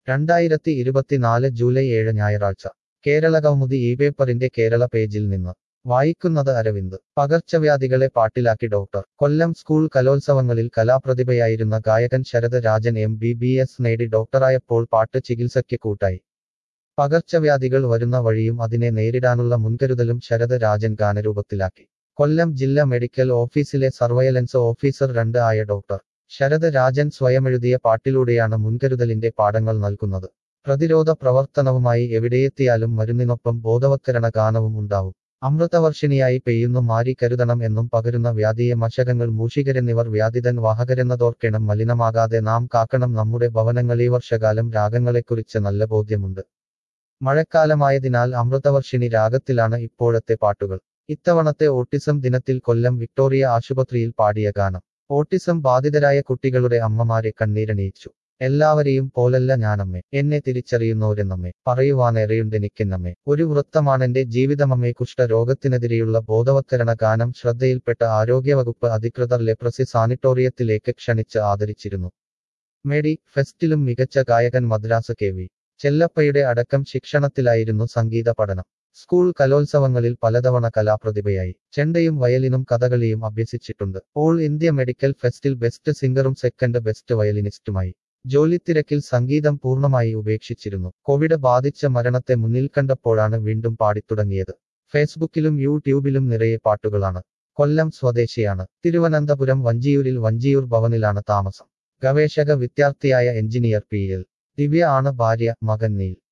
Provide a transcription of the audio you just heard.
രണ്ടായിരത്തി ഇരുപത്തിനാല് ജൂലൈ ഏഴ് ഞായറാഴ്ച കേരള കൗമുദി ഈ പേപ്പറിന്റെ കേരള പേജിൽ നിന്ന് വായിക്കുന്നത് അരവിന്ദ് പകർച്ചവ്യാധികളെ പാട്ടിലാക്കി ഡോക്ടർ കൊല്ലം സ്കൂൾ കലോത്സവങ്ങളിൽ കലാപ്രതിഭയായിരുന്ന ഗായകൻ Sarath Rajan M B B S നേടി ഡോക്ടറായപ്പോൾ പാട്ട് ചികിത്സയ്ക്ക് കൂട്ടായി പകർച്ചവ്യാധികൾ വരുന്ന വഴിയും അതിനെ നേരിടാനുള്ള മുൻകരുതലും ശരത് രാജൻ ഗാനരൂപത്തിലാക്കി കൊല്ലം ജില്ലാ മെഡിക്കൽ ഓഫീസിലെ സർവയലൻസ് ഓഫീസർ രണ്ട് ആയ ഡോക്ടർ ശരത് രാജൻ സ്വയമെഴുതിയ പാട്ടിലൂടെയാണ് മുൻകരുതലിന്റെ പാഠങ്ങൾ നൽകുന്നത് പ്രതിരോധ പ്രവർത്തനവുമായി എവിടെയെത്തിയാലും മരുന്നിനൊപ്പം ബോധവത്കരണ ഗാനവും ഉണ്ടാവും അമൃതവർഷിണിയായി പെയ്യുന്നു മാറി കരുതണം എന്നും പകരുന്ന വ്യാധിയെ മശകങ്ങൾ മൂഷികരെന്നിവർ വ്യാധിതൻ വാഹകരെന്നതോർക്കണം മലിനമാകാതെ നാം കാക്കണം നമ്മുടെ ഭവനങ്ങളീ വർഷകാലം രാഗങ്ങളെക്കുറിച്ച് നല്ല ബോധ്യമുണ്ട് മഴക്കാലമായതിനാൽ അമൃതവർഷിണി രാഗത്തിലാണ് ഇപ്പോഴത്തെ പാട്ടുകൾ ഇത്തവണത്തെ ഓട്ടിസം ദിനത്തിൽ കൊല്ലം വിക്ടോറിയ ആശുപത്രിയിൽ പാടിയ ഗാനം ഓട്ടിസം ബാധിതരായ കുട്ടികളുടെ അമ്മമാരെ കണ്ണീരണിയിച്ചു എല്ലാവരെയും പോലല്ല ഞാനമ്മേ എന്നെ തിരിച്ചറിയുന്നവരെന്നമ്മേ പറയുവാനേറെയുണ്ടെനിക്കെന്നമ്മേ ഒരു വൃത്തമാണെന്റെ ജീവിതമമ്മേ കുഷ്ഠരോഗത്തിനെതിരെയുള്ള ബോധവത്കരണ ഗാനം ശ്രദ്ധയിൽപ്പെട്ട ആരോഗ്യവകുപ്പ് അധികൃതർ ലെപ്രസി സാനിറ്റോറിയത്തിലേക്ക് ക്ഷണിച്ച് ആദരിച്ചിരുന്നു മെഡി ഫെസ്റ്റിലും മികച്ച ഗായകൻ മദ്രാസ് കെ വി ചെല്ലപ്പയുടെ അടക്കം ശിക്ഷണത്തിലായിരുന്നു സംഗീത പഠനം സ്കൂൾ കലോത്സവങ്ങളിൽ പലതവണ കലാപ്രതിഭയായി ചെണ്ടയും വയലിനും കഥകളിയും അഭ്യസിച്ചിട്ടുണ്ട് ഓൾ ഇന്ത്യ മെഡിക്കൽ ഫെസ്റ്റിൽ ബെസ്റ്റ് സിംഗറും സെക്കൻഡ് ബെസ്റ്റ് വയലിനിസ്റ്റുമായി ജോലിത്തിരക്കിൽ സംഗീതം പൂർണ്ണമായി ഉപേക്ഷിച്ചിരുന്നു കോവിഡ് ബാധിച്ച മരണത്തെ മുന്നിൽ കണ്ടപ്പോഴാണ് വീണ്ടും പാടിത്തുടങ്ങിയത് ഫേസ്ബുക്കിലും യൂട്യൂബിലും നിറയെ പാട്ടുകളാണ് കൊല്ലം സ്വദേശിയാണ് തിരുവനന്തപുരം വഞ്ചിയൂരിൽ വഞ്ചിയൂർ ഭവനിലാണ് താമസം ഗവേഷക വിദ്യാർത്ഥിയായ എഞ്ചിനീയർ പി എൽ ദിവ്യ ആണ് ഭാര്യ മകൻ നീൽ